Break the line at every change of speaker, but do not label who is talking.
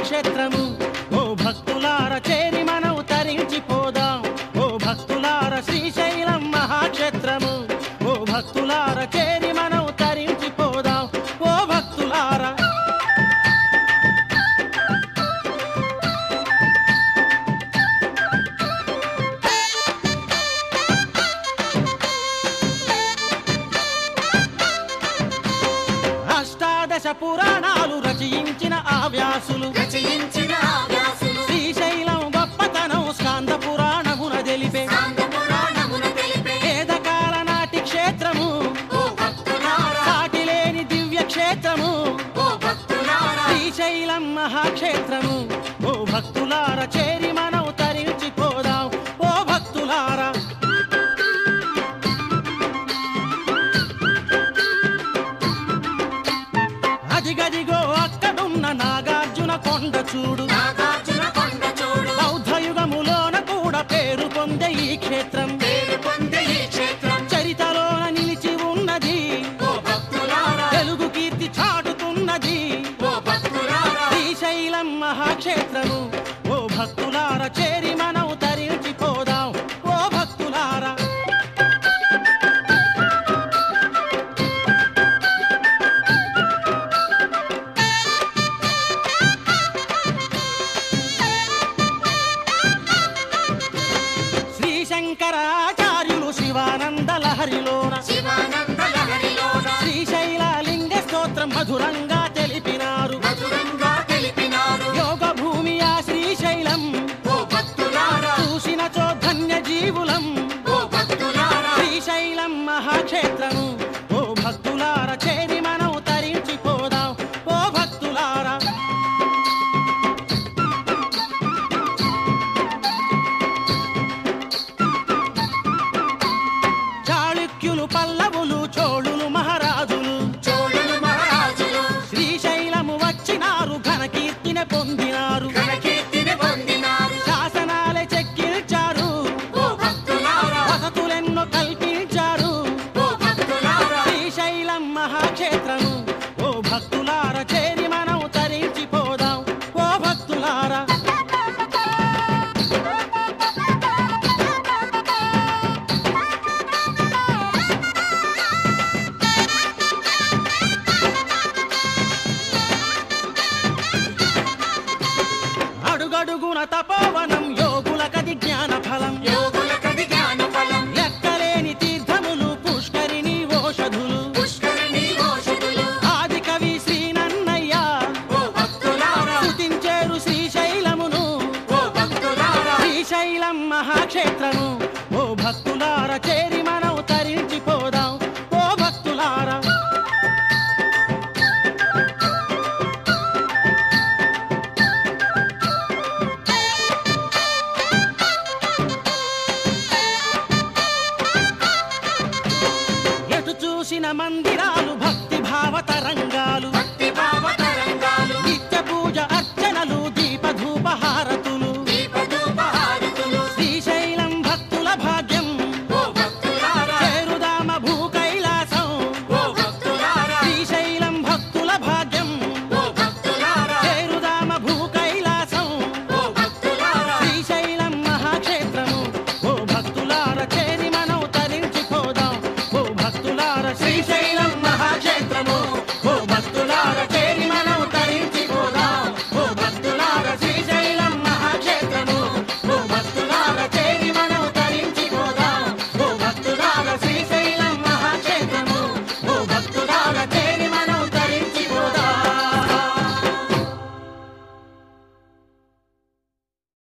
మహాక్షేత్రము ఓ భక్తులార చేరి మనం తరించిపోదాం ఓ భక్తులార శ్రీశైలం మహాక్షేత్రము ఓ భక్తులార చేరి మనం తరించిపోదాం ఓ భక్తులార అష్టాదశ పురాణాలు రచయించిన ఆ వ్యాసులు
రచయించిన ఆ వ్యాసులు
శ్రీశైలం గొప్పతనం స్కాంద పురాణమున తెలిపే
సాంగ పురాణమున తెలిపే
వేదకాల నాటి క్షేత్రము
ఓ భక్తులారా
సాటి లేని దివ్య క్షేత్రము
ఓ భక్తులారా
శ్రీశైలం మహాక్షేత్రము ఓ భక్తులార చేరి మనం తరించిపోదాం ఓ భక్తులారా అదిగదిగో అక్కడున్న నాగార్జున కొండ చూడు
నాగార్జున కొండ చూడు
బౌద్ధయుగములోన కూడా పేరు పొందే ఈ క్షేత్రం
పేరు పొందే ఈ క్షేత్రం
చరితలోన నిలిచి ఉన్నది
ఓ భక్తులారా
తెలుగు కీర్తి చాటుతున్నది
ఓ భక్తులారా
శ్రీశైలం మహాక్షేత్రము ఓ భక్తులార చేరి మనం తరించిపోదాం ఓ భక్తులారా శ్రీశంకరాచార్యులు శివానంద లహరిలోన
శివానంద లహరిలోన
శ్రీశైల లింగ స్తోత్రం మధురంగా తెలిపినారు
మధురంగా తెలిపినారు
యోగ భూమి ఆ శ్రీశైలం
ఓ భక్తులారా
చూసిన చోధన్య జీవులం
ఓ భక్తులారా
శ్రీశైలం మహాక్షేత్రము ఓ భక్తులార చేరి మనం తరించిపోదాం ఓ భక్తులారా చాళుక్యులు పల్లవులు చోళులు మహారాజులు
చోళులు మహారాజులు
శ్రీశైలము వచ్చినారు ఘనకీర్తిని పొందినారు
ఘనకీర్తిని పొందినారు
శాసనాలే చెక్కిల్చారు
ఓ భక్తులారా
వసతులెన్నో కల్పించారు
ఓ భక్తులారా
శ్రీశైలం మహాక్షేత్రము ఓ భక్తులార చేరి మనం తరించిపోదాం ఓ భక్తులారా అడుగడుగున తపోవనం యోగులకది జ్ఞాన ఫలం
యోగులకది జ్ఞాన ఫలం
లెక్కలేని తీర్థములు పుష్కరిణి ఓషధులు
పుష్కరిణి ఓషధులు
ఆది కవి శ్రీనన్నయ్య
ఓ భక్తులారా
స్తుతించేరు శ్రీశైలమును
ఓ భక్తులారా
శ్రీశైలం మహాక్షేత్రము ఓ భక్తులార చేరి మనం తరించిపోదాం ఓ భక్తులారా ఎటు చూసిన మందిరాలు భక్తి భావ తరంగాలు
భక్తి భావ తరంగాలు
నిత్య పూజ అర్చనలు దీప ధూప హారతులు
దీపధూప హారతులు
శ్రీశైలం భక్తుల భాగ్యం
ఓ భక్తులారా
చేరుదామ భూ కైలాసం
ఓ భక్తులారా
శ్రీశైలం భక్తుల భాగ్యం
ఓ భక్తులారా
చేరుదామ భూ కైలాసం
ఓ భక్తులారా
శ్రీశైలం మహాక్షేత్రము ఓ భక్తులార చేరి మనం తరించిపోదాం ఓ భక్తులార శ్రీశైలం మహాక్షేత్రము ఓ భక్తులార చేరి మనం తరించిపోదాం ఓ భక్తులార శ్రీశైలం మహాక్షేత్రము ఓ భక్తులార చేరి మనం తరించిపోదాం ఓ భక్తులార శ్రీశైలం మహాక్షేత్రము ఓ భక్తులార